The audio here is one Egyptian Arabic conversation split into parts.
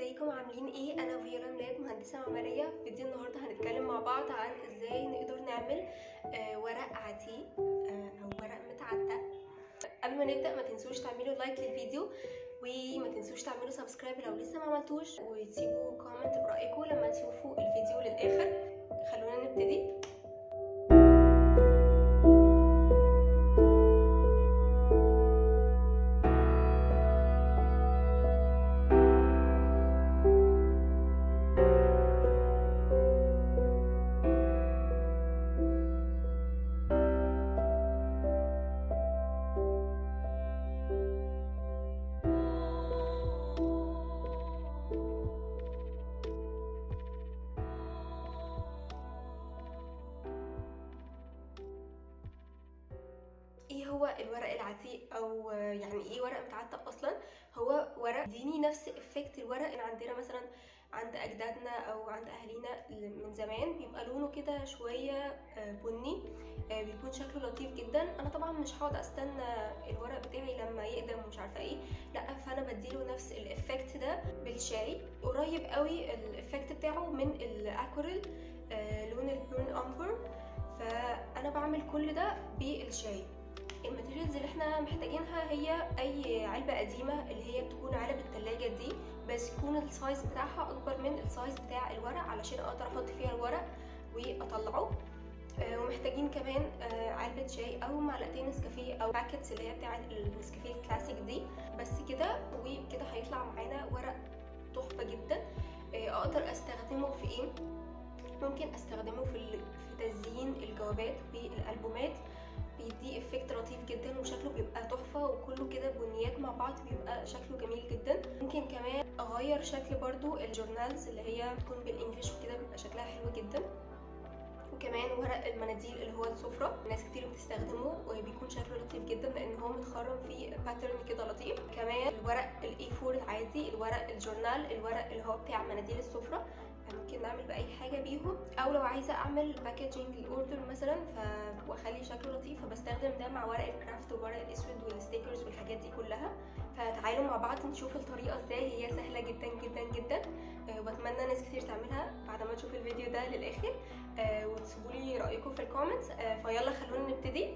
ازيكم عاملين ايه انا فيولا ميلاد مهندسه معماريه في فيديو النهارده هنتكلم مع بعض عن ازاي نقدر نعمل آه ورق عتيق آه او ورق متعتق قبل ما نبدا ما تنسوش تعملوا لايك للفيديو وما تنسوش تعملوا سبسكرايب لو لسه ما عملتوش وتسيبوا كومنت برايكم لما تشوفوا الفيديو للاخر خلونا نبتدي ايه هو الورق العتيق او يعني ايه ورق متعتق اصلا هو ورق ديني نفس افكت الورق اللي عندنا مثلا عند اجدادنا او عند اهالينا من زمان بيبقى لونه كده شويه بني بيكون شكله لطيف جدا انا طبعا مش هقعد استنى الورق بتاعي لما يقدم ومش عارفه ايه لا فانا بديله نفس الافكت ده بالشاي قريب قوي الافكت بتاعه من الاكوريل لون البرون امبر فانا بعمل كل ده بالشاي الماتيريالز اللي احنا محتاجينها هي اي علبه قديمه اللي هي بتكون علب التلاجة دي بس يكون السايز بتاعها اكبر من السايز بتاع الورق علشان اقدر احط فيها الورق واطلعه آه ومحتاجين كمان آه علبة شاي او معلقتين نسكافيه او باكيتس اللي هي بتاعه النسكافيه الكلاسيك دي بس كده وكده هيطلع معانا ورق تحفه جدا آه اقدر استخدمه في ايه ممكن استخدمه في في تزيين الجوابات والالبومات بيدي افكت لطيف جدا وشكله بيبقى تحفه وكله كده بنيات مع بعض بيبقى شكله جميل جدا ممكن كمان اغير شكل برضو الجورنالز اللي هي بتكون بالانجلش وكده بيبقى شكلها حلو جدا وكمان ورق المناديل اللي هو السفرة ناس كتير بتستخدمه وبيكون شكله لطيف جدا لان هو متخرم فيه باترن كده لطيف كمان الورق الاي 4 العادي الورق الجورنال الورق اللي هو بتاع مناديل السفرة ممكن نعمل باي حاجه بيهم او لو عايزه اعمل باكجينج الاوردر مثلا ف... واخلي شكله لطيف فبستخدم ده مع ورق الكرافت والورق الاسود والستيكرز والحاجات دي كلها فتعالوا مع بعض نشوف الطريقه ازاي هي سهله جدا جدا جدا أه وبتمنى ناس كتير تعملها بعد ما تشوف الفيديو ده للاخر أه وتسيبوا لي رايكم في الكومنتس أه فيلا خلونا نبتدي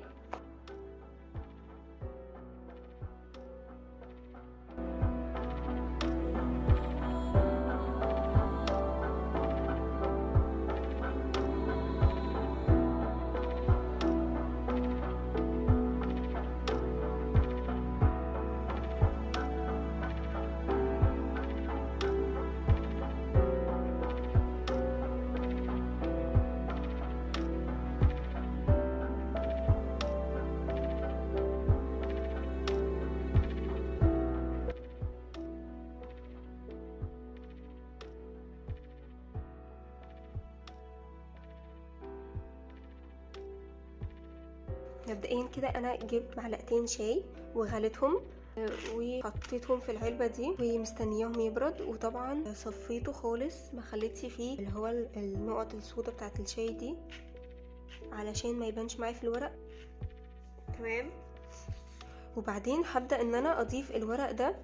مبدئيا كده انا جبت معلقتين شاي وغليتهم وحطيتهم في العلبة دي ومستنياهم يبرد وطبعا صفيته خالص ما خليتش فيه اللي هو النقط السودة بتاعت الشاي دي علشان ما يبانش معايا في الورق تمام وبعدين هبدأ ان انا اضيف الورق ده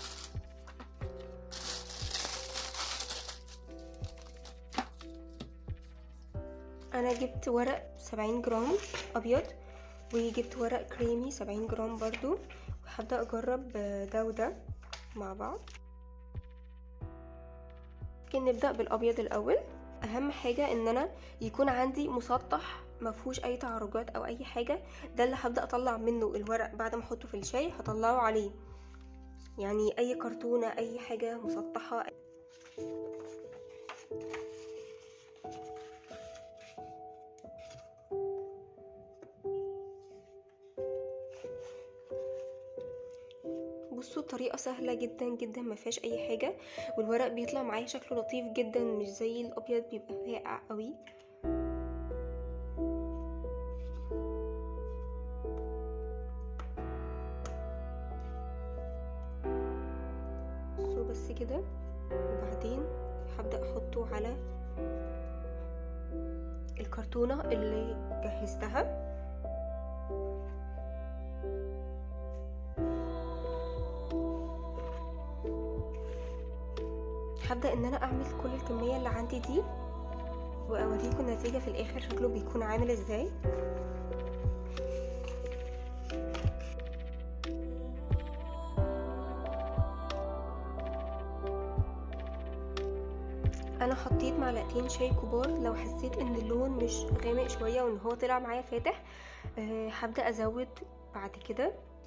انا جبت ورق سبعين جرام ابيض وجبت ورق كريمي سبعين جرام برضو وهبدأ اجرب ده وده مع بعض ممكن نبدأ بالابيض الاول اهم حاجة ان انا يكون عندي مسطح مفهوش اي تعرجات او اي حاجة ده اللي هبدأ اطلع منه الورق بعد ما احطه في الشاي هطلعه عليه يعني اي كرتونة اي حاجة مسطحة بصوا الطريقه سهله جدا جدا ما فيهاش اي حاجه والورق بيطلع معايا شكله لطيف جدا مش زي الابيض بيبقى فاقع قوي بصوا بس كده وبعدين هبدا احطه على الكرتونه اللي جهزتها هبدأ ان انا اعمل كل الكمية اللي عندي دي واوريكم النتيجة في الاخر شكله بيكون عامل ازاي انا حطيت معلقتين شاي كبار لو حسيت ان اللون مش غامق شويه وان هو طلع معايا فاتح أه هبدا ازود بعد كده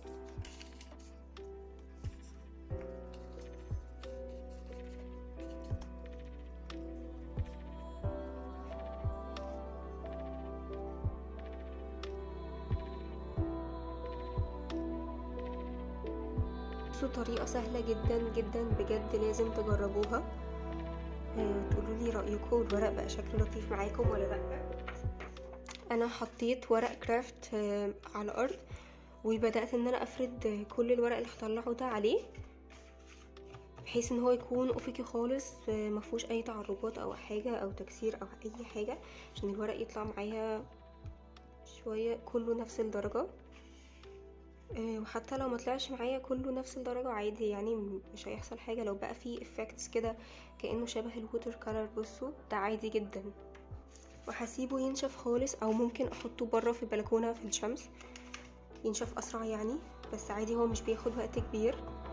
بصوا طريقه سهله جدا جدا بجد لازم تجربوها تقولوا لي رايكم الورق بقى شكله لطيف معاكم ولا لا انا حطيت ورق كرافت على الارض وبدات ان انا افرد كل الورق اللي هطلعه ده عليه بحيث ان هو يكون افقي خالص مفهوش اي تعرجات او حاجه او تكسير او اي حاجه عشان الورق يطلع معايا شويه كله نفس الدرجه وحتى لو ما طلعش معايا كله نفس الدرجه عادي يعني مش هيحصل حاجه لو بقى فيه افكتس كده كانه شبه الووتر كولر بصوا ده عادي جدا وهسيبه ينشف خالص او ممكن احطه بره في البلكونه في الشمس ينشف اسرع يعني بس عادي هو مش بياخد وقت كبير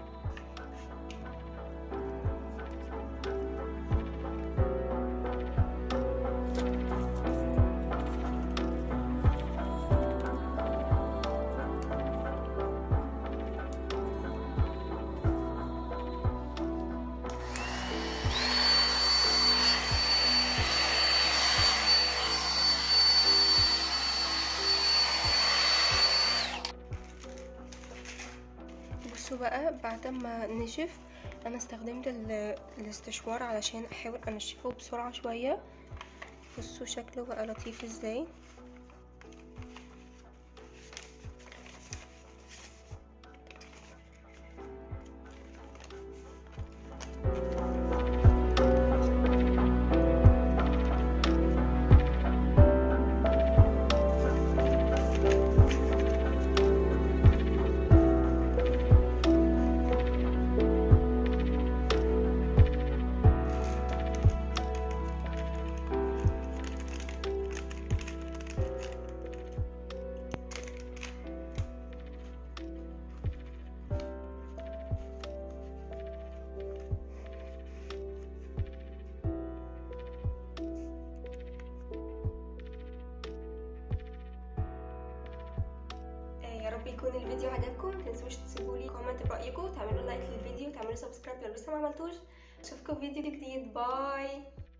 بصوا بقى بعد ما نشف انا استخدمت الاستشوار علشان احاول انشفه بسرعه شويه بصوا شكله بقى لطيف ازاي يا رب يكون الفيديو عجبكم متنسوش تسيبوا لي كومنت برايكم تعملوا لايك للفيديو تعملوا سبسكرايب لو لسه ما عملتوش اشوفكم في فيديو جديد باي